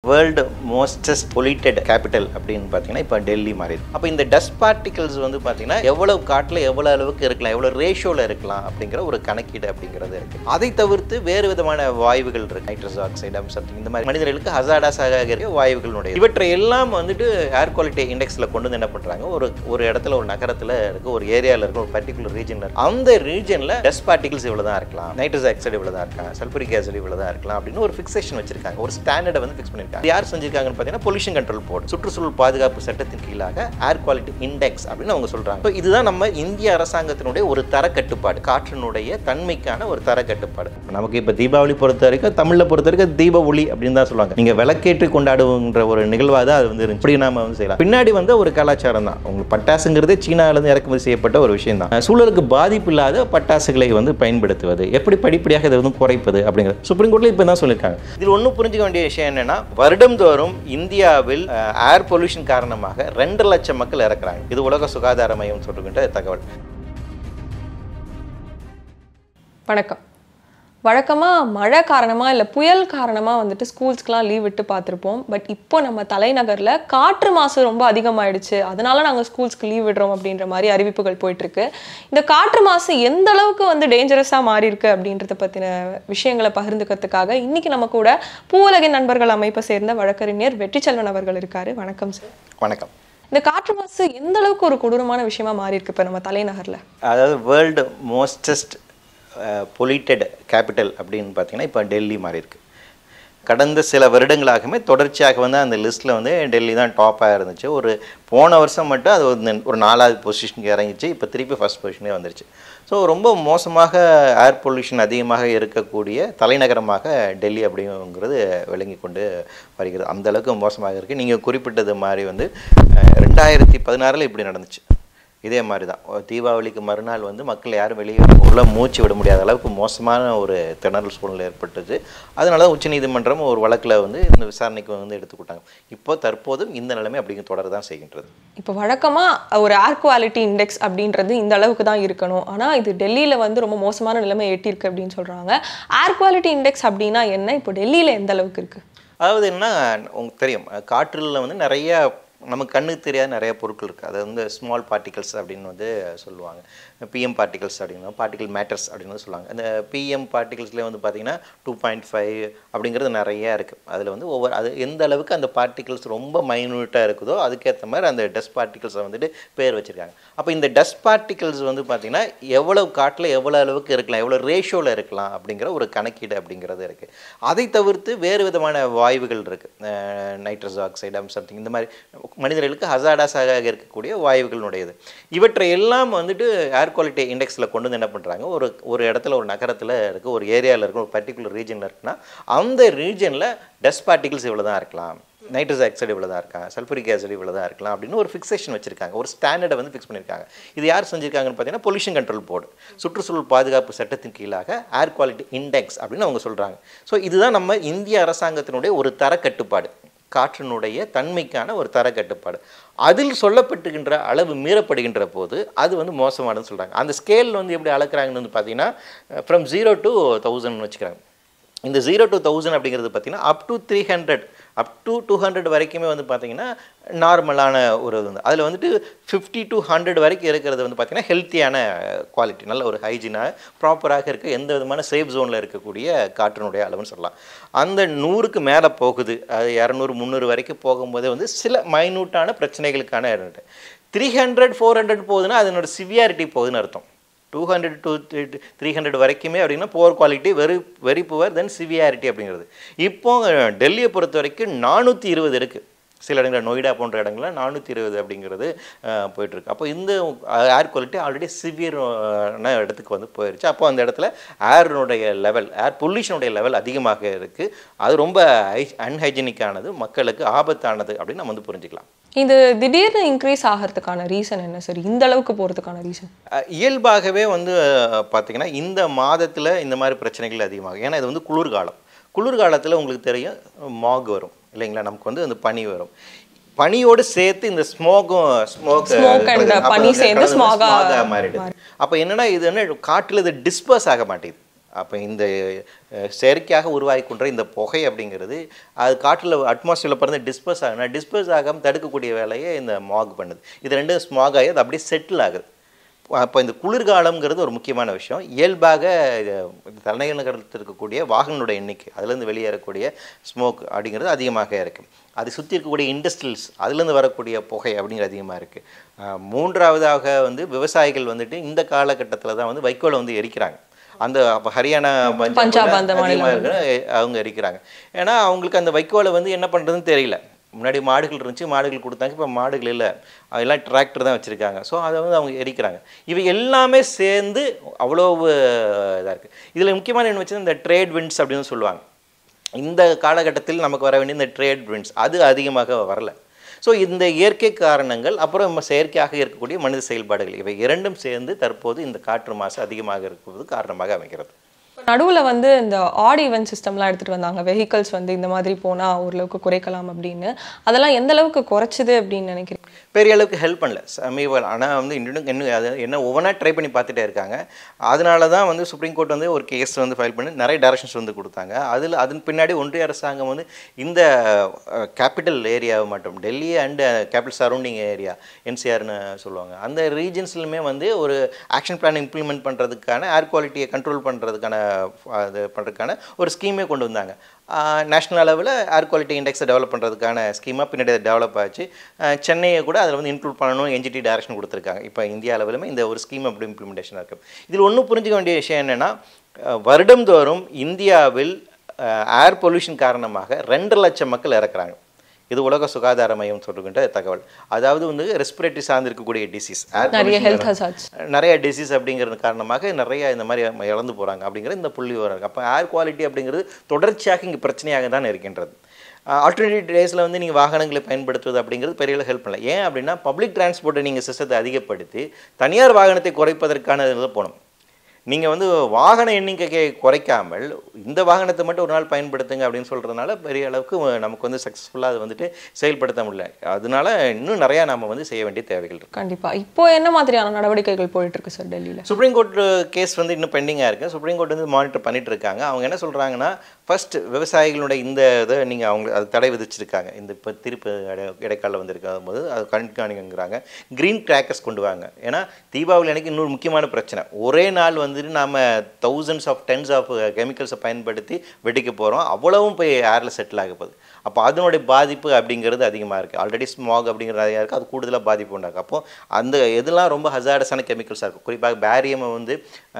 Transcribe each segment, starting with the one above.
World மோஸ்டஸ்ட் polluted capital அப்படின்னு பார்த்தீங்கன்னா இப்போ டெல்லி மாறி அப்போ இந்த டஸ்ட் பார்ட்டிகல்ஸ் வந்து பார்த்தீங்கன்னா எவ்வளவு காட்டில் எவ்வளோ அளவுக்கு இருக்கலாம் எவ்வளோ ரேஷியோவில் இருக்கலாம் அப்படிங்கிற ஒரு கணக்கீடு அப்படிங்கிறது இருக்குது அதை தவிர்த்து வேறு விதமான வாயுகள் இருக்கு நைட்ரஸ் ஆக்சைடு சம்திங் இந்த மாதிரி மனிதர்களுக்கு ஹசாடாஸாக இருக்க வாயுகளுடைய இவற்றை எல்லாம் வந்துட்டு ஏர் குவாலிட்டி இண்டெக்ஸில் கொண்டு வந்து என்ன பண்ணுறாங்க ஒரு ஒரு இடத்துல ஒரு நகரத்தில் இருக்க ஒரு ஏரியாவில் இருக்க ஒரு பர்டிகுலர் ரீஜனில் அந்த ரீஜனில் டஸ்ட் பார்ட்டிகல்ஸ் இவ்வளோ தான் இருக்கலாம் நைட்ரஸ் ஆக்சைடு இவ்வளோ தான் இருக்கலாம் சல்பரிக் ஆசிட் இவ்வளோ தான் இருக்கலாம் அப்படின்னு ஒரு ஃபிக்சேஷன் வச்சிருக்காங்க ஒரு ஸ்டாண்டர்டை வந்து ஃபிக்ஸ் பண்ணியிருக்காங்க இது யார் செஞ்சிருக்காங்கன்னு பார்த்தீங்கன்னா பொல்யூஷன் கண்ட்ரோல் போர்டு சுற்றுச்சூழல் பாதுகாப்பு சட்டத்தின் கீழாக ஏர் குவாலிட்டி இண்டெக்ஸ் அப்படின்னு அவங்க சொல்றாங்க So இதுதான் நம்ம இந்திய அரசாங்கத்தினுடைய ஒரு தர கட்டுப்பாடு காற்றினுடைய தன்மைக்கான ஒரு தர கட்டுப்பாடு நமக்கு இப்போ தீபாவளி பொறுத்த வரைக்கும் தமிழில் பொறுத்த வரைக்கும் தீப ஒளி அப்படின்னு தான் சொல்லுவாங்க நீங்க விளக்கேற்றி கொண்டாடுவோன்ற ஒரு நிகழ்வாக தான் அது வந்து இருந்துச்சு. இப்படி நாம வந்து செய்யலாம் பின்னாடி வந்து ஒரு கலாச்சாரம் தான் உங்களுக்கு பட்டாசுங்கிறது சீனாவிலிருந்து இறக்குமதி செய்யப்பட்ட ஒரு விஷயம் தான் சூழலுக்கு பாதிப்பு இல்லாத பட்டாசுகளை வந்து பயன்படுத்துவது எப்படி படிப்படியாக இதை வந்து குறைப்பது அப்படிங்கிறது சுப்ரீம் கோர்ட்ல இப்போ தான் சொல்லியிருக்காங்க இதில் ஒன்றும் புரிஞ்சுக்க வேண்டிய விஷயம் என்னன்னா வருடம்தோறும் இந்தியாவில் ஏர் பொல்யூஷன் காரணமாக ரெண்டு லட்சம் மக்கள் இறக்குறாங்க இது உலக சுகாதார மையம் சொல்லுகின்ற தகவல் வணக்கம் வழக்கமாக மழை காரணமாக இல்லை புயல் காரணமாக வந்துட்டு ஸ்கூல்ஸ்க்குலாம் லீவ் விட்டு பார்த்துருப்போம் பட் இப்போ நம்ம தலைநகரில் காற்று மாசு ரொம்ப அதிகமாயிடுச்சு அதனால நாங்கள் ஸ்கூல்ஸ்க்கு லீவ் விடுறோம் அப்படின்ற மாதிரி அறிவிப்புகள் போயிட்டுருக்கு இந்த காற்று மாசு எந்த அளவுக்கு வந்து டேஞ்சரஸாக மாறி இருக்கு அப்படின்றத பற்றின விஷயங்களை பகிர்ந்துக்கிறதுக்காக இன்னைக்கு நம்ம கூட பூவுலகின் நண்பர்கள் அமைப்பை சேர்ந்த வழக்கறிஞர் வெற்றிச்செல்வன் அவர்கள் இருக்காரு வணக்கம் சார் வணக்கம் இந்த காற்று மாசு எந்த அளவுக்கு ஒரு கொடூரமான விஷயமா மாறி இருக்கு இப்போ நம்ம தலைநகரில் அதாவது வேர்ல்டு மோஸ்டஸ்ட் பொலிட்டட் கேபிட்டல் அப்படின்னு பார்த்தீங்கன்னா இப்போ டெல்லி மாறி இருக்கு கடந்த சில வருடங்களாகவே தொடர்ச்சியாக வந்து அந்த லிஸ்ட்டில் வந்து டெல்லி தான் டாப்பாக இருந்துச்சு ஒரு போன வருஷம் மட்டும் அது வந்து ஒரு நாலாவது பொசிஷனுக்கு இறங்கிச்சு இப்போ திருப்பி ஃபர்ஸ்ட் பொசிஷனே வந்துருச்சு ஸோ ரொம்ப மோசமாக ஏர் பொல்யூஷன் அதிகமாக இருக்கக்கூடிய தலைநகரமாக டெல்லி அப்படிங்கிறது விளங்கி கொண்டு வருகிறது அந்த அளவுக்கு மோசமாக இருக்குது நீங்கள் குறிப்பிட்டது மாதிரி வந்து அஹ், ரெண்டாயிரத்தி பதினாறில் இப்படி நடந்துச்சு இதே மாதிரி தான் தீபாவளிக்கு மறுநாள் வந்து மக்கள் யாரும் வெளியே உள்ள மூச்சு விட முடியாத அளவுக்கு மோசமான ஒரு திணறல் சூழ்நிலை ஏற்பட்டுச்சு அதனால தான் உச்சநீதிமன்றம் ஒரு வழக்கில் வந்து இந்த விசாரணைக்கு வந்து எடுத்துக்கிட்டாங்க இப்போ தற்போதும் இந்த நிலைமை அப்படிங்க தொடர தான் செய்கின்றது இப்போ வழக்கமாக ஒரு ஏர் குவாலிட்டி இண்டெக்ஸ் அப்படின்றது இந்த அளவுக்கு தான் இருக்கணும் ஆனால் இது டெல்லியில் வந்து ரொம்ப மோசமான நிலைமை எட்டியிருக்கு அப்படின்னு சொல்கிறாங்க ஏர் குவாலிட்டி இண்டெக்ஸ் அப்படின்னா என்ன இப்போ டெல்லியில் எந்த அளவுக்கு இருக்குது அதாவது என்ன உங்களுக்கு தெரியும் காற்றில் வந்து நிறைய நமக்கு கண்ணுக்கு தெரியாத நிறைய பொருட்கள் இருக்குது அது வந்து ஸ்மால் பார்ட்டிகல்ஸ் அப்படின்னு வந்து சொல்லுவாங்க பிஎம் பார்ட்டிகல்ஸ் அப்படின்னா பார்ட்டிகல் மேட்டர்ஸ் அப்படின்னு வந்து சொல்லுவாங்க அந்த பிஎம் பார்ட்டிகல்ஸ்லேயே வந்து பார்த்தீங்கன்னா டூ பாயிண்ட் ஃபைவ் அப்படிங்கிறது நிறையா இருக்குது அதில் வந்து ஒவ்வொரு அது எந்த அளவுக்கு அந்த பார்ட்டிகல்ஸ் ரொம்ப மைன்யூட்டாக இருக்குதோ அதுக்கேற்ற மாதிரி அந்த டஸ்ட் பார்ட்டிகல்ஸை வந்துட்டு பேர் வச்சுருக்காங்க அப்போ இந்த டஸ்ட் பார்ட்டிகல்ஸ் வந்து பார்த்திங்கன்னா எவ்வளவு காட்டில் எவ்வளோ அளவுக்கு இருக்கலாம் எவ்வளோ ரேஷியோவில் இருக்கலாம் அப்படிங்கிற ஒரு கணக்கீடு அப்படிங்கிறது இருக்குது அதை தவிர்த்து வேறு விதமான வாயுகள் இருக்குது நைட்ரஸ் ஆக்சைடு சம்திங் இந்த மாதிரி மனிதர்களுக்கு ஹசாடாஸாக இருக்கக்கூடிய வாயுகளினுடையது இவற்றை எல்லாம் வந்துட்டு ஏர் குவாலிட்டி இண்டெக்ஸில் கொண்டு வந்து என்ன பண்ணுறாங்க ஒரு ஒரு இடத்துல ஒரு நகரத்தில் இருக்க ஒரு ஏரியாவில் இருக்க ஒரு பர்டிகுலர் ரீஜனில் இருக்குன்னா அந்த ரீஜனில் டஸ்ட் பார்ட்டிகல்ஸ் இவ்வளோ தான் இருக்கலாம் நைட்ரஸ் ஆக்சைடு இவ்வளோ தான் இருக்காங்க சல்பரிக் ஆசிட் இவ்வளோ தான் இருக்கலாம் அப்படின்னு ஒரு ஃபிக்சேஷன் வச்சிருக்காங்க ஒரு ஸ்டாண்டர்டை வந்து ஃபிக்ஸ் பண்ணியிருக்காங்க இது யார் செஞ்சிருக்காங்கன்னு பார்த்தீங்கன்னா பொல்யூஷன் கண்ட்ரோல் போர்டு சுற்றுச்சூழல் பாதுகாப்பு சட்டத்தின் கீழாக ஏர் குவாலிட்டி இண்டெக்ஸ் அப்படின்னு அவங்க சொல்கிறாங்க ஸோ இதுதான் நம்ம இந்திய அரசாங்கத்தினுடைய ஒரு தர கட்டுப்பாடு காற்றினுடைய தன்மைக்கான ஒரு தர கட்டுப்பாடு அதில் சொல்லப்பட்டுகின்ற அளவு மீறப்படுகின்ற போது அது வந்து மோசமானதுன்னு சொல்கிறாங்க அந்த ஸ்கேல் வந்து எப்படி அளக்குறாங்கன்னு வந்து பார்த்தீங்கன்னா ஃப்ரம் ஜீரோ டு தௌசண்ட் வச்சுக்கிறாங்க இந்த ஜீரோ டு தௌசண்ட் அப்படிங்கிறது பார்த்தீங்கன்னா up to three hundred up to two hundred வரைக்குமே வந்து பார்த்தீங்கன்னா நார்மலான ஒரு இது வந்து அதில் வந்துட்டு ஃபிஃப்டி டு ஹண்ட்ரட் வரைக்கும் இருக்கிறது வந்து பார்த்தீங்கன்னா ஹெல்த்தியான குவாலிட்டி நல்ல ஒரு ஹைஜீனாக ப்ராப்பராக இருக்க எந்த விதமான சேஃப் ஜோனில் இருக்கக்கூடிய காற்றினுடைய அளவுன்னு சொல்லலாம் அந்த நூறுக்கு மேலே போகுது அது இரநூறு முந்நூறு வரைக்கும் போகும்போதே வந்து சில மைனூட்டான பிரச்சனைகளுக்கான த்ரீ ஹண்ட்ரட் ஃபோர் ஹண்ட்ரட் போகுதுன்னா அதனோட சிவியாரிட்டி போகுதுன்னு அர்த்தம் two hundred to three hundred வரைக்குமே அப்படின்னா poor quality very very poor then severity அப்படிங்கிறது இப்போ அஹ், டெல்லியை பொறுத்த வரைக்கும் நானூற்றி இருபது இருக்குது சில இடங்கள் நொய்டா போன்ற இடங்கள்ல நானூற்றி இருபது அப்படிங்கிறது அஹ், போயிட்டுருக்கு அப்போ இந்த ஏர் குவாலிட்டி ஆல்ரெடி சிவியரான இடத்துக்கு வந்து போயிடுச்சு அப்போ அந்த இடத்துல ஏர்னுடைய லெவல் ஏர் பொல்யூஷனுடைய லெவல் அதிகமாக இருக்குது அது ரொம்ப ஹை அன்ஹைஜீனிக்கானது மக்களுக்கு ஆபத்தானது அப்படின்னு நம்ம வந்து புரிஞ்சுக்கலாம் இது திடீர்னு இன்க்ரீஸ் ஆகிறதுக்கான ரீசன் என்ன சார் இந்த அளவுக்கு போகிறதுக்கான ரீசன் அஹ் இயல்பாகவே வந்து அஹ், பார்த்தீங்கன்னா இந்த மாதத்தில் இந்த மாதிரி பிரச்சனைகள் அதிகமாகும் ஏன்னா இது வந்து குளிர்காலம் குளிர்காலத்தில் உங்களுக்கு தெரியும் மாக் வரும் இல்லைங்களா நமக்கு வந்து அந்த பனி வரும் பனியோடு சேர்த்து இந்த ஸ்மோக்கும் ஸ்மோக் Smoke and பனி சேர்ந்து smog ஆ மாறிடுது அப்போ என்னன்னா இது என்ன காற்றில் இது டிஸ்பர்ஸ் ஆக மாட்டேங்குது அப்போ இந்த அஹ், செயற்கையாக உருவாகி கொண்ட இந்த புகை அப்படிங்கிறது அது காற்றில் அட்மாஸ்பியரில் பிறந்து டிஸ்பர்ஸ் ஆகுனா டிஸ்பர்ஸ் ஆகாமல் தடுக்கக்கூடிய வேலையை இந்த ஸ்மாக் பண்ணுது இது ரெண்டும் ஸ்மாக் ஆகி அது அப்படியே செட்டில் ஆகுது அப்போ இந்த குளிர்காலம்ங்கிறது ஒரு முக்கியமான விஷயம் இயல்பாக இது தலைநகர் நகரத்தில் இருக்கக்கூடிய வாகனங்களோட எண்ணிக்கை அதுலேருந்து வெளியேறக்கூடிய ஸ்மோக் அப்படிங்கிறது அதிகமாக இருக்குது அது சுற்றி இருக்கக்கூடிய இண்டஸ்ட்ரியல்ஸ் அதுலேருந்து வரக்கூடிய புகை அப்படிங்கிறது அதிகமாக இருக்குது மூன்றாவதாக வந்து விவசாயிகள் வந்துட்டு இந்த காலகட்டத்தில் தான் வந்து வைக்கோலை வந்து எரிக்கிறாங்க அந்த அப்போ ஹரியானா பஞ்சாப் அந்த அதிகமாக இருக்கிற அவங்க எரிக்கிறாங்க ஏன்னா அவங்களுக்கு அந்த வைக்கோலை வந்து என்ன பண்ணுறதுன்னு தெரியல முன்னாடி மாடுகள் இருந்துச்சு மாடுகள் கொடுத்தாங்க இப்போ மாடுகள் இல்லை எல்லாம் டிராக்டர் தான் வச்சுருக்காங்க ஸோ அதை வந்து அவங்க எரிக்கிறாங்க இவை எல்லாமே சேர்ந்து அவ்வளோ இதாக இருக்குது இதில் முக்கியமான என்ன வச்சு இந்த ட்ரேட் விண்ட்ஸ் அப்படின்னு சொல்லுவாங்க இந்த காலகட்டத்தில் நமக்கு வர வேண்டிய இந்த ட்ரேட் விண்ட்ஸ் அது அதிகமாக வரல ஸோ இந்த இயற்கை காரணங்கள் அப்புறம் நம்ம செயற்கையாக இருக்கக்கூடிய மனித செயல்பாடுகள் இவை இரண்டும் சேர்ந்து தற்போது இந்த காற்று மாசு அதிகமாக இருப்பது காரணமாக அமைகிறது நடுவுல வந்து இந்த ஆட் ஈவென்ட் சிஸ்டம்லாம் எடுத்துட்டு வந்தாங்க வெஹிக்கல்ஸ் வந்து இந்த மாதிரி போனா ஓரளவுக்கு குறைக்கலாம் அப்படின்னு அதெல்லாம் எந்த அளவுக்கு குறைச்சுது அப்படின்னு நினைக்கிறீங்க பெரிய அளவுக்கு ஹெல்ப் பண்ணல சமீப ஆனால் வந்து இன்னும் இன்னும் அது என்ன ஒவ்வொன்றா ட்ரை பண்ணி பார்த்துட்டே இருக்காங்க அதனால தான் வந்து சுப்ரீம் கோர்ட் வந்து ஒரு கேஸ் வந்து ஃபைல் பண்ணி நிறைய டைரக்ஷன்ஸ் வந்து கொடுத்தாங்க அதில் அதன் பின்னாடி ஒன்றிய அரசாங்கம் வந்து இந்த கேபிட்டல் ஏரியாவை மட்டும் Delhi and capital surrounding area என்சிஆர்னு சொல்லுவாங்க அந்த ரீஜன்ஸ்லுமே வந்து ஒரு ஆக்ஷன் பிளான் இம்ப்ளிமெண்ட் பண்ணுறதுக்கான ஏர் குவாலிட்டியை கண்ட்ரோல் பண்ணுறதுக்கான அது பண்ணுறதுக்கான ஒரு ஸ்கீமே கொண்டு வந்தாங்க நேஷ்னல் அளவில் ஏர் குவாலிட்டி இண்டெக்ஸை டெவலப் பண்ணுறதுக்கான ஸ்கீமாக பின்னாடி டெவலப் ஆச்சு அஹ் சென்னையை கூட அதில் வந்து இன்க்ளூட் பண்ணணும் என்ஜிடி டைரக்ஷன் கொடுத்துருக்காங்க இப்போ இந்தியா அளவிலுமே இந்த ஒரு ஸ்கீம் அப்படி இம்ப்ளிமெண்டேஷன் இருக்குது இதில் ஒன்றும் புரிஞ்சுக்க வேண்டிய விஷயம் என்னென்னா வருடந்தோறும் இந்தியாவில் ஏர் பொல்யூஷன் காரணமாக ரெண்டு லட்சம் மக்கள் இறக்குறாங்க இது உலக சுகாதார மையம் சொல்லுகின்ற தகவல் அதாவது வந்து ரெஸ்பிரேட்டரி சார்ந்து இருக்கக்கூடிய டிசீஸ் நிறைய ஹெல்த் ஹசார்ட்ஸ் நிறைய டிசீஸ் அப்படிங்கிறது காரணமாக நிறைய இந்த மாதிரி இழந்து போகிறாங்க அப்படிங்கிறது இந்த புள்ளி வரும் அப்போ ஏர் குவாலிட்டி அப்படிங்கிறது தொடர்ச்சியாக இங்கே பிரச்சனையாக தான் இருக்கின்றது ஆல்டர்னேட்டிவ் டேஸில் வந்து நீங்கள் வாகனங்களை பயன்படுத்துவது அப்படிங்கிறது பெரிய ஹெல்ப் பண்ணல ஏன் அப்படின்னா பப்ளிக் டிரான்ஸ்போர்ட்டை நீங்கள் சிஸ்டத்தை அதிகப்படுத்தி தனியார் வாகனத்தை குறைப்பதற்கான இதில் போகணும் நீங்கள் வந்து வாகன எண்ணிக்கையை குறைக்காமல் இந்த வாகனத்தை மட்டும் ஒரு நாள் பயன்படுத்துங்க அப்படின்னு சொல்கிறதுனால பெரிய அளவுக்கு நமக்கு வந்து சக்ஸஸ்ஃபுல்லாக அது வந்துட்டு செயல்படுத்த முடியல அதனால இன்னும் நிறையா நம்ம வந்து செய்ய வேண்டிய தேவைகள் இருக்கு கண்டிப்பா இப்போ என்ன மாதிரியான நடவடிக்கைகள் போயிட்டு இருக்கு சார் டெல்லியில சுப்ரீம் கோர்ட் கேஸ் வந்து இன்னும் பெண்டிங்காக இருக்குது சுப்ரீம் கோர்ட் வந்து மானிட்டர் பண்ணிட்டு இருக்காங்க அவங்க என்ன சொல்கிறாங்கன்னா ஃபர்ஸ்ட் விவசாயிகளுடைய இந்த இதை நீங்கள் அவங்க அது தடை விதிச்சிருக்காங்க இந்த இப்போ திருப்பு இடை இடைக்கால வந்திருக்கும் போது அது கண்காணிங்கிறாங்க க்ரீன் கிராக்கர்ஸ் கொண்டு வாங்க ஏன்னா தீபாவளி அன்னைக்கு இன்னொரு முக்கியமான பிரச்சனை ஒரே நாள் வந்துட்டு நாம் தௌசண்ட்ஸ் ஆஃப் டென்ஸ் ஆஃப் கெமிக்கல்ஸை பயன்படுத்தி வெடிக்க போகிறோம் அவ்வளவும் போய் ஏரில் செட்டில் ஆக போகுது அப்போ அதனுடைய பாதிப்பு அப்படிங்கிறது அதிகமாக இருக்குது ஆல்ரெடி ஸ்மாக் அப்படிங்கிறது அதிகம் இருக்குது அது கூடுதலாக பாதிப்பு உண்டாகும் அப்போ அந்த எதெல்லாம் ரொம்ப ஹசார்டஸான கெமிக்கல்ஸாக இருக்கும் குறிப்பாக பேரியமை வந்து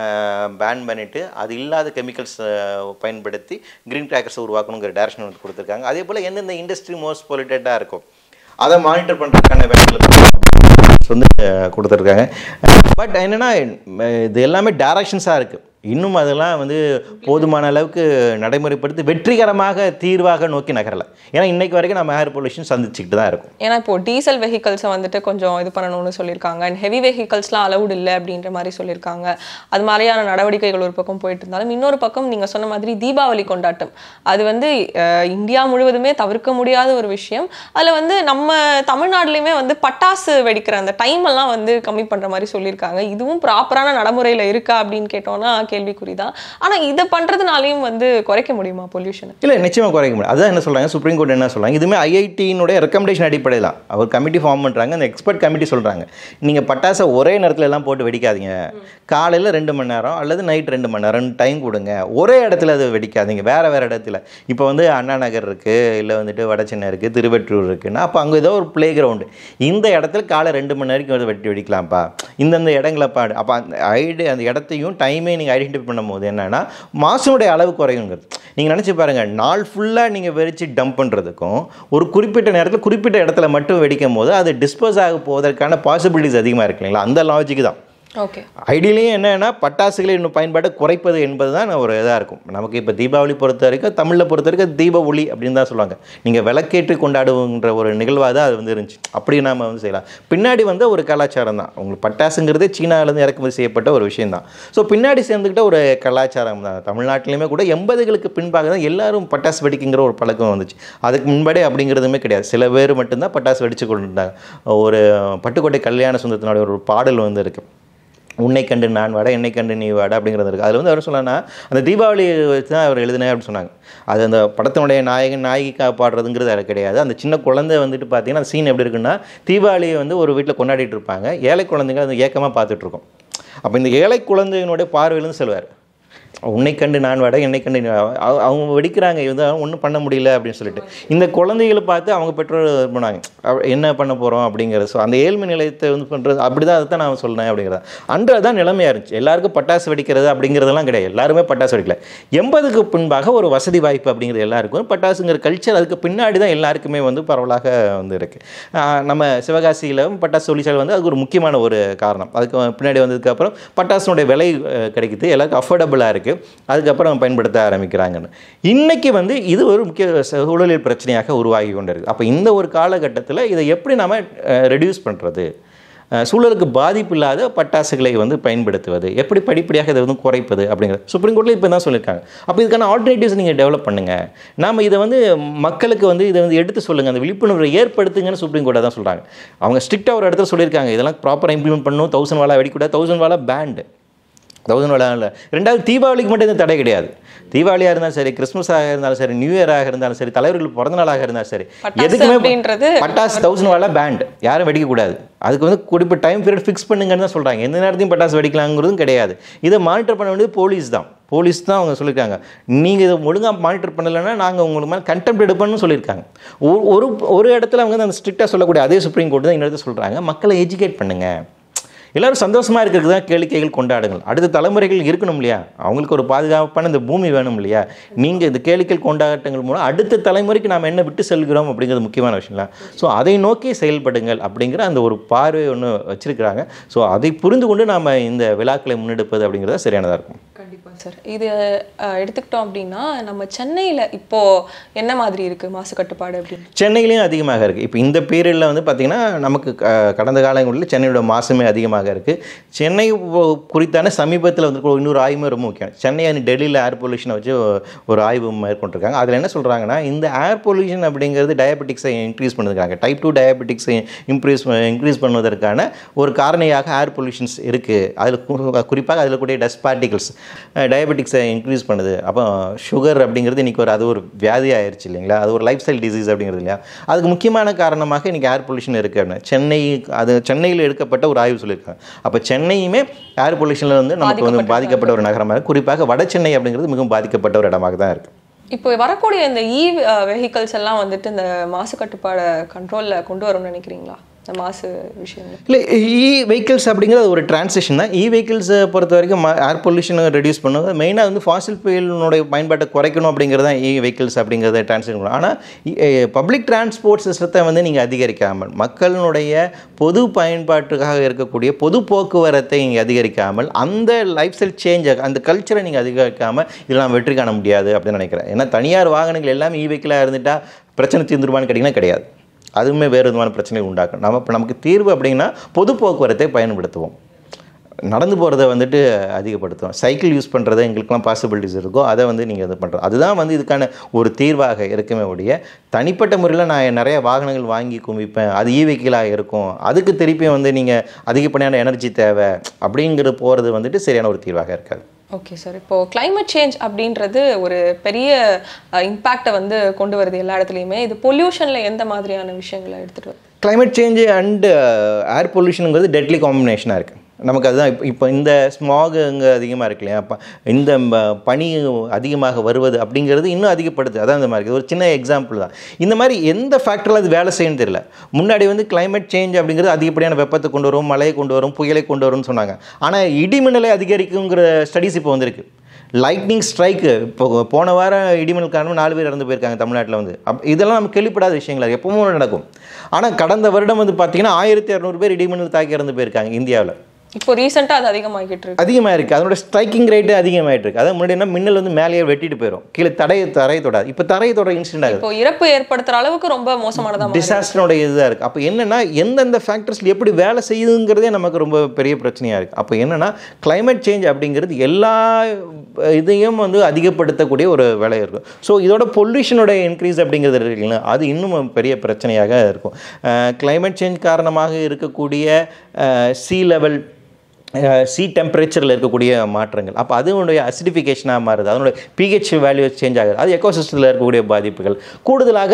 பேன் பண்ணிவிட்டு அது இல்லாத கெமிக்கல்ஸ் பயன்படுத்தி க்ரீன் கிராக்கர்ஸ் உருவாக்கணுங்கிற டேரக்ஷன் வந்து கொடுத்துருக்காங்க அதே போல் எந்தெந்த இண்டஸ்ட்ரி மோஸ்ட் பொலிட்டடாக இருக்கும் அதை மானிட்டர் பண்ணுறதுக்கான வேலைகள் வந்து கொடுத்துருக்காங்க பட் என்னென்னா இது எல்லாமே டைரக்ஷன்ஸாக இருக்குது இன்னும் அதெல்லாம் வந்து போதுமான அளவுக்கு நடைமுறைப்படுத்தி வெற்றிகரமாக தீர்வாக நோக்கி நகரலை ஏன்னா இன்னைக்கு வரைக்கும் நம்ம ஏர் பொல்யூஷன் சந்திச்சுக்கிட்டு தான் இருக்கும் ஏன்னா இப்போ டீசல் வெஹிக்கல்ஸை வந்துட்டு கொஞ்சம் இது பண்ணணும்னு சொல்லியிருக்காங்க அண்ட் ஹெவி வெஹிக்கல்ஸ்லாம் அலவுட் இல்லை அப்படின்ற மாதிரி சொல்லியிருக்காங்க அது மாதிரியான நடவடிக்கைகள் ஒரு பக்கம் போயிட்டு இருந்தாலும் இன்னொரு பக்கம் நீங்கள் சொன்ன மாதிரி தீபாவளி கொண்டாட்டம் அது வந்து அஹ், இந்தியா முழுவதுமே தவிர்க்க முடியாத ஒரு விஷயம் அதில் வந்து நம்ம தமிழ்நாட்டிலையுமே வந்து பட்டாசு வெடிக்கிற அந்த டைம் எல்லாம் வந்து கம்மி பண்ணுற மாதிரி சொல்லியிருக்காங்க இதுவும் ப்ராப்பரான நடைமுறையில் இருக்கா அப்படின்னு கேட்டோம்னா கேள்விக்குறி தான் ஆனால் இதை பண்ணுறதுனாலையும் வந்து குறைக்க முடியுமா பொல்யூஷனை இல்லை நிச்சயமாக குறைக்க முடியும் அதான் என்ன சொல்கிறாங்க சுப்ரீம் கோர்ட் என்ன சொல்கிறாங்க இதுவுமே ஐஐடியினுடைய ரெக்கமெண்டேஷன் அடிப்படையில் தான் அவர் கமிட்டி ஃபார்ம் பண்ணுறாங்க அந்த எக்ஸ்பர்ட் கமிட்டி சொல்கிறாங்க நீங்கள் பட்டாசை ஒரே நேரத்தில் எல்லாம் போட்டு வெடிக்காதீங்க காலையில் ரெண்டு மணி நேரம் அல்லது நைட் ரெண்டு மணி நேரம் டைம் கொடுங்க ஒரே இடத்துல அது வெடிக்காதீங்க வேறு வேறு இடத்துல இப்போ வந்து அண்ணா நகர் இருக்குது இல்லை வந்துட்டு வடசென்னை இருக்குது திருவெற்றூர் இருக்குன்னா அப்போ அங்கே ஏதோ ஒரு ப்ளே கிரவுண்டு இந்த இடத்துல காலை ரெண்டு மணி நேரம் வந்து வெட்டி வெடிக்கலாம்ப்பா இந்தந்த இடங்களை பாடு அப்போ அந்த ஐடி அந்த இடத்தையும் டைமே நீங்கள் ஐடென்டிஃபை பண்ணும்போது என்னன்னா மாசுனுடைய அளவு குறையுங்கிறது நீங்கள் நினச்சி பாருங்கள் நாள் ஃபுல்லாக நீங்கள் வெடிச்சு டம்ப் பண்ணுறதுக்கும் ஒரு குறிப்பிட்ட நேரத்தில் குறிப்பிட்ட இடத்துல மட்டும் வெடிக்கும் போது அது டிஸ்போஸ் ஆக போவதற்கான பாசிபிலிட்டிஸ் அதிகமாக இருக்கு இல்லைங்களா அந்த லாஜிக் தான் ஓகே ஐடியிலையும் என்னன்னா பட்டாசுகளை இன்னும் பயன்பாட்டை குறைப்பது என்பது தான் ஒரு இதாக இருக்கும் நமக்கு இப்போ தீபாவளி பொறுத்த வரைக்கும் தமிழில் பொறுத்த வரைக்கும் தீப ஒளி அப்படின்னு தான் சொல்லுவாங்க நீங்கள் விளக்கேற்றி கொண்டாடுவோன்ற ஒரு நிகழ்வாக தான் அது வந்து இருந்துச்சு அப்படி நாம வந்து செய்யலாம் பின்னாடி வந்து ஒரு கலாச்சாரம் தான் உங்களுக்கு பட்டாசுங்கிறதே சீனாவிலேருந்து இறக்குமதி செய்யப்பட்ட ஒரு விஷயம் தான் ஸோ பின்னாடி சேர்ந்துக்கிட்ட ஒரு கலாச்சாரம் தான் தமிழ்நாட்டிலையுமே கூட எண்பதுகளுக்கு பின்பாக தான் எல்லாரும் பட்டாசு வெடிக்குங்கிற ஒரு பழக்கம் வந்துச்சு அதுக்கு முன்படே அப்படிங்கிறதுமே கிடையாது சில பேர் மட்டும்தான் பட்டாசு வெடிச்சு கொண்டு இருந்தாங்க ஒரு பட்டுக்கோட்டை கல்யாண சுந்தரத்தினுடைய ஒரு பாடல் வந்து இருக்குது உன்னை கண்டு நான் வாட என்னை கண்டு நீ வாட அப்படிங்கிறது இருக்குது அதில் வந்து அவர் சொன்னா அந்த தீபாவளி வச்சு தான் அவர் எழுதினேன் அப்படின்னு சொன்னாங்க அது அந்த படத்தினுடைய நாயகன் நாயகிக்கா பாடுறதுங்கிறது அது கிடையாது அந்த சின்ன குழந்தை வந்துட்டு பார்த்தீங்கன்னா அந்த சீன் எப்படி இருக்குன்னா தீபாவளியை வந்து ஒரு வீட்டில் கொண்டாடிட்டு இருப்பாங்க ஏழை குழந்தைங்க அது ஏக்கமாக பார்த்துட்டு இருக்கும் அப்போ இந்த ஏழை குழந்தையினுடைய பார்வையிலேருந்து சொல்லுவார் உன்னை கண்டு நான் வாட என்னை கண்டு நீ வா. அவ- அவங்க வெடிக்கிறாங்க இது ஒன்றும் பண்ண முடியல அப்படின்னு சொல்லிட்டு இந்த குழந்தைகளை பார்த்து அவங்க பெற்றோர் இது பண்ணாங்க அவ- என்ன பண்ண போகிறோம் அப்படிங்கிறது ஸோ அந்த ஏழ்மை நிலையத்தை வந்து பண்ணுறது அப்படி தான் அதுதான் நான் சொன்னேன் அப்படிங்கிறது அன்று அதான் நிலைமையாக இருந்துச்சு எல்லாருக்கும் பட்டாசு வெடிக்கிறது அப்படிங்கிறதெல்லாம் கிடையாது எல்லாருமே பட்டாசு வெடிக்கல எண்பதுக்கு பின்பாக ஒரு வசதி வாய்ப்பு அப்படிங்கிறது எல்லாருக்கும் பட்டாசுங்கிற கல்ச்சர் அதுக்கு பின்னாடி தான் எல்லாருக்குமே வந்து பரவலாக வந்து இருக்குது நம்ம சிவகாசியில் பட்டாசு தொழிற்சாலை வந்து அதுக்கு ஒரு முக்கியமான ஒரு காரணம் அதுக்கு பின்னாடி வந்ததுக்கப்புறம் பட்டாசுனுடைய விலை அஹ், கிடைக்குது எல்லாருக்கும் அஃபோர்டபுளாக இருக்குது அதுக்கப்புறம் பயன்படுத்த ஆரம்பிக்கிறாங்கன்னு இன்றைக்கி வந்து இது ஒரு முக்கிய சூழலியல் பிரச்சனையாக உருவாகி கொண்டிருக்கு அப்போ இந்த ஒரு காலகட்டத்தில் இதை எப்படி நாம் ரெடியூஸ் பண்ணுறது சூழலுக்கு பாதிப்பு இல்லாத பட்டாசுகளை வந்து பயன்படுத்துவது எப்படி படிப்படியாக இதை வந்து குறைப்பது அப்படிங்கிறது சுப்ரீம் கோர்ட்டில் இப்போ தான் சொல்லியிருக்காங்க அப்போ இதுக்கான ஆல்டர்னேட்டிவ்ஸ் நீங்கள் டெவலப் பண்ணுங்கள் நாம் இதை வந்து மக்களுக்கு வந்து இதை வந்து எடுத்து சொல்லுங்கள் அந்த விழிப்புணர்வை ஏற்படுத்துங்கன்னு சுப்ரீம் கோர்ட்டை தான் சொல்கிறாங்க அவங்க ஸ்ட்ரிக்டாக ஒரு இடத்துல சொல்லியிருக்காங்க இதெல்லாம் ப்ராப்பராக இம்ப்ளிமெண்ட் பண்ணணும் தௌசண்ட் வாலா வெடிக்கூடாது thousand wala ban thousand wala இல்லை ரெண்டாவது தீபாவளிக்கு மட்டும் இந்த தடை கிடையாது தீபாவளியாக இருந்தாலும் சரி கிறிஸ்மஸாக இருந்தாலும் சரி நியூ இயராக இருந்தாலும் சரி தலைவர்கள் பிறந்த நாளாக இருந்தாலும் சரி பட்டாசு அப்படின்றது பட்டாசு தௌசண்ட் வாலா பேண்ட் யாரும் வெடிக்கக்கூடாது அதுக்கு வந்து குறிப்பிட்ட டைம் பீரியட் ஃபிக்ஸ் பண்ணுங்கன்னு தான் சொல்கிறாங்க எந்த நேரத்தையும் பட்டாசு வெடிக்கலாங்கிறதும் கிடையாது இதை மானிட்டர் பண்ண வேண்டியது போலீஸ் தான் போலீஸ் தான் அவங்க சொல்லியிருக்காங்க நீங்கள் இதை ஒழுங்காக மானிட்டர் பண்ணலைன்னா நாங்கள் உங்களுக்கு மேலே கண்டெம்ட் எடுப்போம்னு சொல்லியிருக்காங்க ஒரு ஒரு ஒரு இடத்துல அவங்க வந்து அந்த ஸ்ட்ரிக்டாக சொல்லக்கூடிய அதே சுப்ரீம் கோர்ட் தான் இந்த இடத்துல சொல்கிறாங்க மக்களை எஜுகேட் பண்ணுங்கள் எல்லாரும் சந்தோஷமாக இருக்கிறதுக்கு தான் கேளிக்கைகள் கொண்டாடுங்கள் அடுத்த தலைமுறைகள் இருக்கணும் இல்லையா அவங்களுக்கு ஒரு பாதுகாப்பான இந்த பூமி வேணும் இல்லையா நீங்கள் இந்த கேளிக்கைகள் கொண்டாட்டங்கள் மூலம் அடுத்த தலைமுறைக்கு நாம் என்ன விட்டு செல்கிறோம் அப்படிங்கிறது முக்கியமான விஷயம்ல ஸோ அதை நோக்கி செயல்படுங்கள் அப்படிங்கிற அந்த ஒரு பார்வை ஒன்று வச்சிருக்கிறாங்க ஸோ அதை புரிந்து கொண்டு நாம் இந்த விழாக்களை முன்னெடுப்பது அப்படிங்கிறது சரியானதாக இருக்கும் கண்டிப்பா சார் இது அஹ், எடுத்துக்கிட்டோம் அப்படின்னா நம்ம சென்னையில இப்போ என்ன மாதிரி இருக்கு மாசு கட்டுப்பாடு அப்படின்னு சென்னையிலையும் அதிகமாக இருக்குது இப்போ இந்த பீரியடில் வந்து பார்த்திங்கன்னா நமக்கு க- கடந்த காலங்களில் சென்னையோட மாசுமே அதிகமாக இருக்குது சென்னை ஒ- குறித்தான சமீபத்தில் வந்து இன்னொரு ஆய்வுமே ரொம்ப முக்கியம் சென்னை அண்ட் டெல்லியில் ஏர் பொல்யூஷனை வச்சு ஒ- ஒரு ஆய்வு மேற்கொண்டிருக்காங்க அதில் என்ன சொல்கிறாங்கன்னா இந்த ஏர் பொல்யூஷன் அப்படிங்கிறது டயபெட்டிக்ஸை இன்க்ரீஸ் பண்ணுறாங்க டைப் டூ டயபெட்டிக்ஸை இன்க்ரீஸ் இன்க்ரீஸ் பண்ணுவதற்கான ஒரு காரணியாக ஏர் பொல்யூஷன்ஸ் இருக்குது அதில் குறிப்பாக அதில் கூடிய டஸ்ட் பார்ட்டிகல்ஸ் டயபெட்டிக்ஸை இன்க்ரீஸ் பண்ணுது அப்போ சுகர் அப்படிங்கிறது இன்றைக்கி ஒரு அது ஒரு வியாதி ஆயிடுச்சு இல்லைங்களா அது ஒரு லைஃப் ஸ்டைல் டிசீஸ் அப்படிங்கிறது இல்லையா அதுக்கு முக்கியமான காரணமாக இன்றைக்கி ஏர் பொல்யூஷன் இருக்குது அப்படின்னு சென்னை அது சென்னையில் எடுக்கப்பட்ட ஒரு ஆய்வு சொல்லியிருக்காங்க அப்போ சென்னையுமே ஏர் பொல்யூஷனில் வந்து நமக்கு வந்து பாதிக்கப்பட்ட ஒரு நகரமாக இருக்கு. குறிப்பாக வட சென்னை அப்படிங்கிறது மிகவும் பாதிக்கப்பட்ட ஒரு இடமாக தான் இருக்குது இப்போ வரக்கூடிய இந்த இ வெஹிக்கல்ஸ் எல்லாம் வந்துட்டு இந்த மாசு கட்டுப்பாடை கண்ட்ரோல்ல கொண்டு வரும்னு நினைக்கிறீங்களா இந்த மாசு விஷயங்கள் இல்லை இ வெஹிக்கிள்ஸ் அப்படிங்கிறது ஒரு டிரான்சிஷன் தான் இ வெஹிக்கிள்ஸை பொறுத்த வரைக்கும் ஏர் பொல்யூஷனை ரெடியூஸ் பண்ணுவது மெயினாக வந்து ஃபாசில் fuelனுடைய பயன்பாட்டை குறைக்கணும் அப்படிங்கிறது தான் இ வெஹிக்கிள்ஸ் அப்படிங்கிறத டிரான்சிஷன் பண்ணணும் ஆனால் பப்ளிக் டிரான்ஸ்போர்ட் சிஸ்டத்தை வந்து நீங்கள் அதிகரிக்காமல் மக்களினுடைய பொது பயன்பாட்டுக்காக இருக்கக்கூடிய பொது போக்குவரத்தை நீங்கள் அதிகரிக்காமல் அந்த லைஃப் ஸ்டைல் சேஞ்ச் அந்த கல்ச்சரை நீங்கள் அதிகரிக்காமல் இதெல்லாம் வெற்றி காண முடியாது அப்படின்னு நினைக்கிறேன் ஏன்னா தனியார் வாகனங்கள் எல்லாமே இ வெஹிக்கிளாக இருந்துட்டால் பிரச்சனை தீர்ந்துருவான்னு கேட்டிங்கன்னா கிடையாது அதுவுமே வேறு விதமான பிரச்சனைகள் உண்டாக்கும் நம்ம இப்போ நமக்கு தீர்வு அப்படின்னா பொது போக்குவரத்தை பயன்படுத்துவோம் நடந்து போகிறத வந்துட்டு அதிகப்படுத்துவோம் சைக்கிள் யூஸ் பண்ணுறத எங்களுக்கெல்லாம் பாசிபிலிட்டிஸ் இருக்கோ அதை வந்து நீங்கள் இது பண்ணுறோம் அதுதான் வந்து இதுக்கான ஒரு தீர்வாக இருக்குமே ஒழிய தனிப்பட்ட முறையில் நான் நிறைய வாகனங்கள் வாங்கி குமிப்பேன் அது ஈ வெஹிக்கிளாக இருக்கும் அதுக்கு திருப்பியும் வந்து நீங்கள் அதிகப்படியான எனர்ஜி தேவை அப்படிங்கிற போகிறது வந்துட்டு சரியான ஒரு தீர்வாக இருக்காது ஓகே சார் இப்போ climate சேஞ்ச் அப்படின்றது ஒரு பெரிய இம்பேக்டை வந்து கொண்டு வருது எல்லா இடத்துலையுமே இது பொல்யூஷன்ல எந்த மாதிரியான விஷயங்களை எடுத்துட்டு வருது climate சேஞ்சு அண்டு ஏர் பொல்யூஷனுங்கிறது டெட்லி காம்பினேஷனாக இருக்குது நமக்கு அதுதான் இப்போ இப்போ இந்த ஸ்மாக் அங்கே அதிகமாக இருக்கு இல்லையா அப்போ இந்த ம- பனி அதிகமாக வருவது அப்படிங்கிறது இன்னும் அதிகப்படுது அதான் இந்த மாதிரி இருக்குது. ஒரு சின்ன எக்ஸாம்பிள் தான் இந்த மாதிரி எந்த ஃபேக்டரில் அது வேலை செய்யணும் தெரியல முன்னாடி வந்து climate சேஞ்ச் அப்படிங்கிறது அதிகப்படியான வெப்பத்தை கொண்டு வரும் மழையை கொண்டு வரும் புயலை கொண்டு வரும்னு சொன்னாங்க ஆனால் இடிமின்னலை அதிகரிக்குங்கிற ஸ்டடீஸ் இப்போ வந்திருக்கு லைட்னிங் ஸ்ட்ரைக்கு இப்போ போன வாரம் இடிமின்னல் காரணம் நாலு பேர் இறந்து போயிருக்காங்க தமிழ்நாட்டில் வந்து அப் இதெல்லாம் நம்ம கேள்விப்படாத விஷயங்கள் எப்பவும் நடக்கும் ஆனால் கடந்த வருடம் வந்து பார்த்தீங்கன்னா ஆயிரத்தி இரநூறு பேர் இடிமின்னல் தாக்கி இறந்து போயிருக்காங்க இந்தியாவில் இப்போ ரீசெண்டா அது அதிகமாகிட்டு இருக்கு அதிகமாக இருக்குது அதனோட ஸ்ட்ரைக்கிங் ரேட்டு அதிகமாகிட்டு இருக்கு அதான் முன்னாடி என்ன மின்னல் வந்து மேலேயே வெட்டிட்டு போயிடும் கீழே தரையை தரையை தொடாது இப்போ தரையை தொட இன்சிடென்ட் ஆகுது இப்போ இறப்பு ஏற்படுத்துற அளவுக்கு ரொம்ப மோசமானதா மாறி- டிசாஸ்டரோட இதுதான் இருக்குது அப்போ என்னென்னா எந்தெந்த ஃபேக்டர்ஸில் எப்படி வேலை செய்யுதுங்கிறதே நமக்கு ரொம்ப பெரிய பிரச்சனையாக இருக்குது அப்போ என்னென்னா climate சேஞ்ச் அப்படிங்கிறது எல்லா இதையும் வந்து அதிகப்படுத்தக்கூடிய ஒரு வேலை இருக்கும் ஸோ இதோட பொல்யூஷனோட இன்க்ரீஸ் அப்படிங்கிறது இருக்கு இல்லைங்களா அது இன்னும் பெரிய பிரச்சனையாக இருக்கும் climate சேஞ்ச் காரணமாக இருக்கக்கூடிய சி லெவல் சி டெம்பரேச்சரில் இருக்கக்கூடிய மாற்றங்கள் அப்போ அதனுடைய அசிடிஃபிகேஷனாக மாறுது அதனுடைய பிஹெச் வேல்யூ சேஞ்ச் ஆகுது அது எக்கோசிஸ்டத்தில் இருக்கக்கூடிய பாதிப்புகள் கூடுதலாக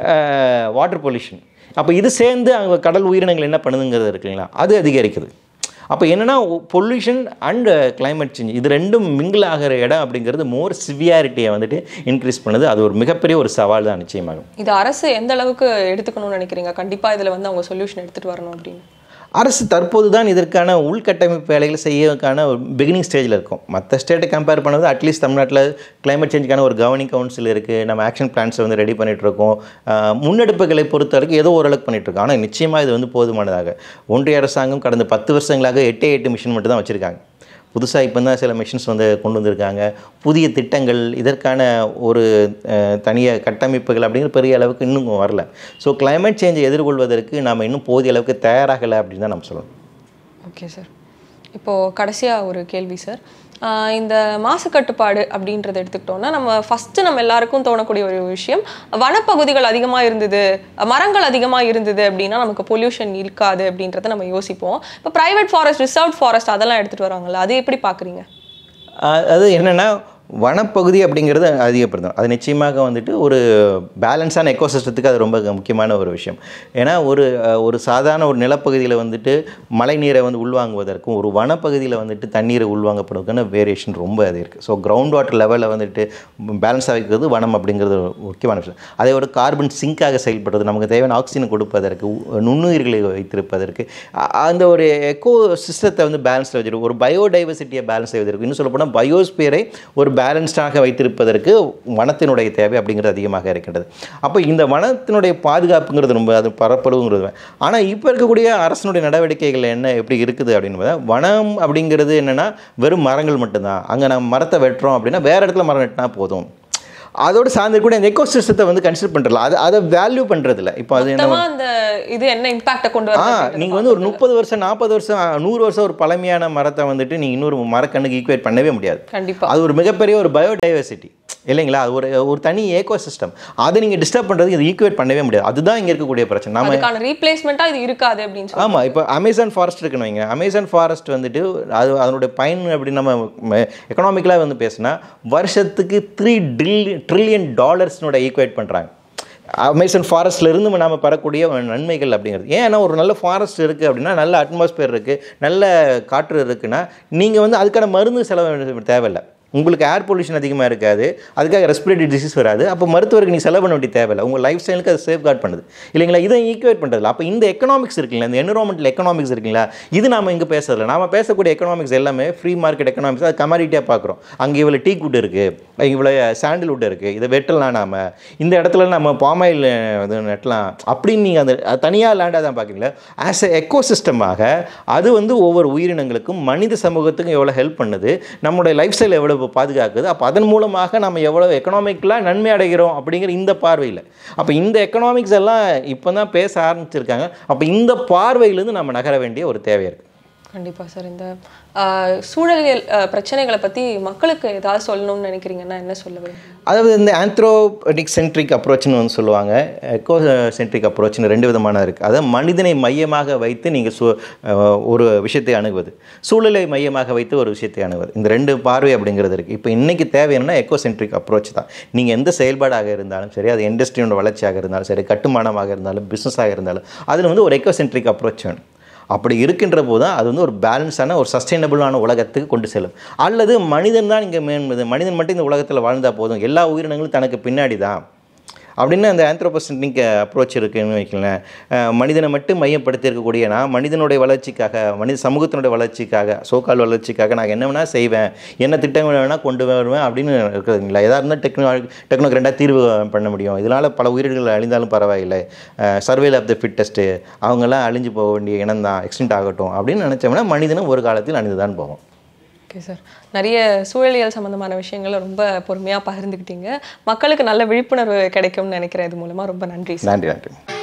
வாட்டர் பொல்யூஷன் அப்போ இது சேர்ந்து அங்கே கடல் உயிரினங்கள் என்ன பண்ணுதுங்கிறது இருக்குங்களா அது அதிகரிக்குது அப்போ என்னென்னா பொல்யூஷன் அண்ட் climate சேஞ்ச் இது ரெண்டும் மிங்கிள் ஆகிற இடம் அப்படிங்கிறது மோர் சிவியாரிட்டியை வந்துட்டு இன்க்ரீஸ் பண்ணுது அது ஒரு மிகப்பெரிய ஒரு சவால் தான் நிச்சயமாகும் இது அரசு எந்த அளவுக்கு எடுத்துக்கணும்னு நினைக்கிறீங்க கண்டிப்பா இதுல வந்து அவங்க சொல்யூஷன் எடுத்துட்டு வரணும் அப்படின்னு அரசு தற்போது தான் இதற்கான உள்கட்டமைப்பு வேலைகளை செய்யறதுக்கான ஒரு பிகினிங் ஸ்டேஜில் இருக்கும் மற்ற ஸ்டேட்டை கம்பேர் பண்ணுறது அட்லீஸ்ட் தமிழ்நாட்டில் climate சேஞ்சுக்கான ஒரு கவர்னிங் கவுன்சில் இருக்குது நம்ம ஆக்ஷன் பிளான்ஸை வந்து ரெடி பண்ணிட்டு இருக்கோம் ஆஹ் முன்னெடுப்புகளை பொறுத்த வரைக்கும் ஏதோ ஓரளவுக்கு பண்ணிட்டு இருக்கோம் ஆனால் நிச்சயமாக இது வந்து போதுமானதாக ஒன்றிய அரசாங்கம் கடந்த பத்து வருஷங்களாக எட்டே எட்டு மிஷின் மட்டும் தான் வச்சுருக்காங்க புதுசாக இப்போ தான் சில மிஷின்ஸ் வந்து கொண்டு வந்திருக்காங்க புதிய திட்டங்கள் இதற்கான ஒரு அஹ், தனிய கட்டமைப்புகள் அப்படிங்கிற பெரிய அளவுக்கு இன்னும் வரல ஸோ climate சேஞ்சை எதிர்கொள்வதற்கு நாம் இன்னும் போதிய அளவுக்கு தயாராகலை அப்படின்னு தான் நம்ம சொல்லணும் ஓகே சார் இப்போ கடைசியா ஒரு கேள்வி சார் ஆஹ் இந்த மாசு கட்டுப்பாடு அப்படின்றத எடுத்துக்கிட்டோம்னா நம்ம ஃபர்ஸ்ட் நம்ம எல்லாருக்கும் தோணக்கூடிய ஒரு விஷயம் வனப்பகுதிகள் அதிகமா இருந்தது மரங்கள் அதிகமா இருந்தது அப்படின்னா நமக்கு பொல்யூஷன் இருக்காது அப்படின்றத நம்ம யோசிப்போம் இப்போ பிரைவேட் ஃபாரஸ்ட் ரிசர்வ் ஃபாரஸ்ட் அதெல்லாம் எடுத்துட்டு வராங்கல்ல அது எப்படி பாக்குறீங்க அஹ், அது என்னென்னா வனப்பகுதி அப்படிங்கிறது அதிகப்படுத்தும் அது நிச்சயமாக வந்துட்டு ஒரு பேலன்ஸான எக்கோசிஸ்டத்துக்கு அது ரொம்ப முக்கியமான ஒரு விஷயம் ஏன்னா ஒரு அஹ், ஒரு சாதாரண ஒரு நிலப்பகுதியில் வந்துட்டு மழை நீரை வந்து உள்வாங்குவதற்கும் ஒரு வனப்பகுதியில் வந்துட்டு தண்ணீரை உள்வாங்கப்படுவதற்கான வேரியேஷன் ரொம்ப அது இருக்குது ஸோ கிரவுண்ட் வாட்டர் லெவலில் வந்துட்டு பேலன்ஸாக வைக்கிறது வனம் அப்படிங்கிறது ஒரு முக்கியமான விஷயம் அதே ஒரு கார்பன் சிங்காக செயல்படுறது நமக்கு தேவையான ஆக்சிஜனை கொடுப்பதற்கு உ- நுண்ணுயிர்களை வைத்திருப்பதற்கு அ- அந்த ஒரு எக்கோ சிஸ்டத்தை வந்து பேலன்ஸில் வச்சிருக்கு ஒரு பயோடைவர்சிட்டியை பேலன்ஸ் செய்வதற்கு இன்னும் சொல்லப்போனால் பயோஸ்பியரை ஒரு பேலன்ஸ்டாக வைத்திருப்பதற்கு வனத்தினுடைய தேவை அப்படிங்கிறது அதிகமாக இருக்கின்றது அப்போ இந்த வனத்தினுடைய பாதுகாப்புங்கிறது ரொம்ப அது பரப்பளவுங்கிறது ஆனால் இப்போ இருக்கக்கூடிய அரசனுடைய நடவடிக்கைகள் என்ன எப்படி இருக்குது அப்படின்னு பார்த்தா வனம் அப்படிங்கிறது என்னென்னா வெறும் மரங்கள் மட்டும்தான் அங்கே நம்ம மரத்தை வெட்டுறோம் அப்படின்னா வேறு இடத்துல மரம் வெட்டினா போதும் அதோடு சார்ந்திருக்கக்கூடிய அந்த எக்கோ சிஸ்டத்தை வந்து கன்சிடர் பண்ணுறல அது அதை வேல்யூ பண்ணுறதில்ல இப்போ அது என்ன மொத்தமா அந்த இது என்ன இம்பாக்ட கொண்டு ஆ வரும் நீங்கள் வந்து ஒரு முப்பது வருஷம் நாற்பது வருஷம் நூறு வருஷம் ஒரு பழமையான மரத்தை வந்துட்டு நீங்கள் இன்னொரு மரக்கண்ணுக்கு ஈக்குவேட் பண்ணவே முடியாது கண்டிப்பா அது ஒரு மிகப்பெரிய ஒரு பயோடைவர்சிட்டி இல்லைங்களா அது ஒரு ஒரு தனி ஏகோ சிஸ்டம் அதை நீங்கள் டிஸ்டர்ப் பண்ணுறதுக்கு இது ஈக்குவேட் பண்ணவே முடியாது அதுதான் இங்கே இருக்கக்கூடிய பிரச்சனை நம்ம அதுக்கான ரீப்ளேஸ்மெண்ட்டா இது இருக்காது அப்படின்னு சொல்லி ஆமாம் இப்போ அமேசான் ஃபாரஸ்ட் இருக்குன்னு வைங்க அமேசான் ஃபாரஸ்ட் வந்துட்டு அது அதனுடைய பயன் அப்படின்னு நம்ம எக்கனாமிக்கலாக வந்து பேசினா வருஷத்துக்கு த்ரீ ட்ரில் ட்ரில்லியன் டாலர்ஸ்னோட ஈக்குவேட் பண்ணுறாங்க அமேசான் ஃபாரஸ்ட்ல இருந்து நம்ம பெறக்கூடிய நன்மைகள் அப்படிங்கிறது ஏன்னா ஒரு நல்ல ஃபாரஸ்ட் இருக்குது அப்படின்னா நல்ல அட்மாஸ்பியர் இருக்குது நல்ல காற்று இருக்குன்னா நீங்கள் வந்து அதுக்கான மருந்து செலவு தேவையில்லை உங்களுக்கு ஏர் பொல்யூஷன் அதிகமாக இருக்காது அதுக்காக ரெஸ்பிரேட்டரி டிசீஸ் வராது அப்போ மருத்துவருக்கு நீ செலவு பண்ண வேண்டிய தேவையில்லை உங்கள் லைஃப் ஸ்டைலுக்கு அது சேஃப் கார்ட் பண்ணுது இல்லைங்களா இதை ஈக்குவேட் பண்ணுறதில்ல அப்போ இந்த எக்கனாமிக்ஸ் இருக்குங்களா இந்த என்விரான்மெண்டல் எக்கனாமிக்ஸ் இருக்குங்களா இது நாம இங்கே பேசுறதில்ல நாம பேசக்கூடிய எக்கனாமிக்ஸ் எல்லாமே ஃப்ரீ மார்க்கெட் எக்கனாமிக்ஸ் அது கமாடிட்டியாக பார்க்குறோம் அங்கே இவ்வளோ டீ குட் இருக்குது இவ்வளோ சாண்டில்வுட் இருக்குது இதை வெட்டலாம் நாம இந்த இடத்துல நம்ம பாமாயில் இது நட்டலாம் அப்படின்னு நீங்கள் அந்த அது தனியாக லேண்டாக தான் பார்க்குறீங்களா ஆஸ் எ எக்கோ சிஸ்டமாக அது வந்து ஒவ்வொரு உயிரினங்களுக்கும் மனித சமூகத்துக்கும் எவ்வளோ ஹெல்ப் பண்ணுது நம்மளுடைய லைஃப் ஸ்டைல் எவ்வளோ பாதுகாக்குது அப்போ அதன் மூலமாக நம்ம எவ்வளோ எக்கனாமிக்கலாக நன்மை அடைகிறோம் அப்படிங்கிற இந்த பார்வையில் அப்போ இந்த எக்கனாமிக்ஸ் எல்லாம் இப்போ தான் பேச ஆரம்பிச்சிருக்காங்க அப்போ இந்த பார்வையிலேருந்து நம்ம நகர வேண்டிய ஒரு தேவை இருக்குது கண்டிப்பா சார் இந்த ஆஹ், சூழலியல் ஆஹ், பிரச்சனைகளை பத்தி மக்களுக்கு ஏதாவது சொல்லணும்னு நினைக்கிறீங்கன்னா என்ன சொல்ல விரும்புறீங்க? அதாவது இந்த ஆந்த்ரோபடிக் சென்ட்ரிக் அப்ரோச்னு வந்து சொல்லுவாங்க எக்கோ சென்ட்ரிக் அப்ரோச்னு ரெண்டு விதமான இருக்குது அதாவது மனிதனை மையமாக வைத்து நீங்கள் சு அஹ் ஒரு விஷயத்தை அணுகுவது சூழலை மையமாக வைத்து ஒரு விஷயத்தை அணுகுவது இந்த ரெண்டு பார்வை அப்படிங்கிறது இருக்குது இப்போ இன்றைக்கி தேவை என்னன்னா எக்கோ சென்ட்ரிக் அப்ரோச் தான் நீங்கள் எந்த செயல்பாடாக இருந்தாலும் சரி அது இண்டஸ்ட்ரியோட வளர்ச்சியாக இருந்தாலும் சரி கட்டுமானமாக இருந்தாலும் பிஸ்னஸாக இருந்தாலும் அதில் வந்து ஒரு எக்கோ சென்ட்ரிக் அப்ரோச் வேணும் அப்படி இருக்கின்ற போது தான் அது வந்து ஒரு பேலன்ஸான ஒரு சஸ்டைனபிளான உலகத்துக்கு கொண்டு செல்லும் அல்லது மனிதன் தான் இங்கே மேன்மது மனிதன் மட்டும் இந்த உலகத்தில் வாழ்ந்தால் போதும் எல்லா உயிரினங்களும் தனக்கு பின்னாடி தான் அப்படின்னு அந்த ஆந்த்ரோபோசென்ட்ரிக் அப்ரோச் இருக்குன்னு வைக்கலேன் அஹ் மனிதனை மட்டும் மையப்படுத்தி இருக்கக்கூடிய நான் மனிதனுடைய வளர்ச்சிக்காக மனித சமூகத்தினுடைய வளர்ச்சிக்காக சோக்கால் வளர்ச்சிக்காக நான் என்ன வேணால் செய்வேன் என்ன திட்டங்கள் வேணால் கொண்டு வருவேன் அப்படின்னு இருக்குதுங்களா எதாக இருந்தால் டெக்னோ டெக்னோ ரெண்டாக தீர்வு பண்ண முடியும் இதனால் பல உயிரினங்கள் அழிந்தாலும் பரவாயில்லை சர்வேல் ஆஃப் த ஃபிட்டஸ்ட்டு அவங்கெல்லாம் அழிஞ்சு போக வேண்டிய இனம் தான் எக்ஸ்டென்ட் ஆகட்டும் அப்படின்னு நினச்சோம்னா மனிதனும் ஒரு காலத்தில் அழிந்து தான் போகும் ஓகே சார் நிறைய சூழலியல் சம்பந்தமான விஷயங்களை ரொம்ப பொறுமையா பகிர்ந்துக்கிட்டீங்க மக்களுக்கு நல்ல விழிப்புணர்வு கிடைக்கும்னு நினைக்கிறேன் இது மூலமா ரொம்ப நன்றி சார் நன்றி நன்றி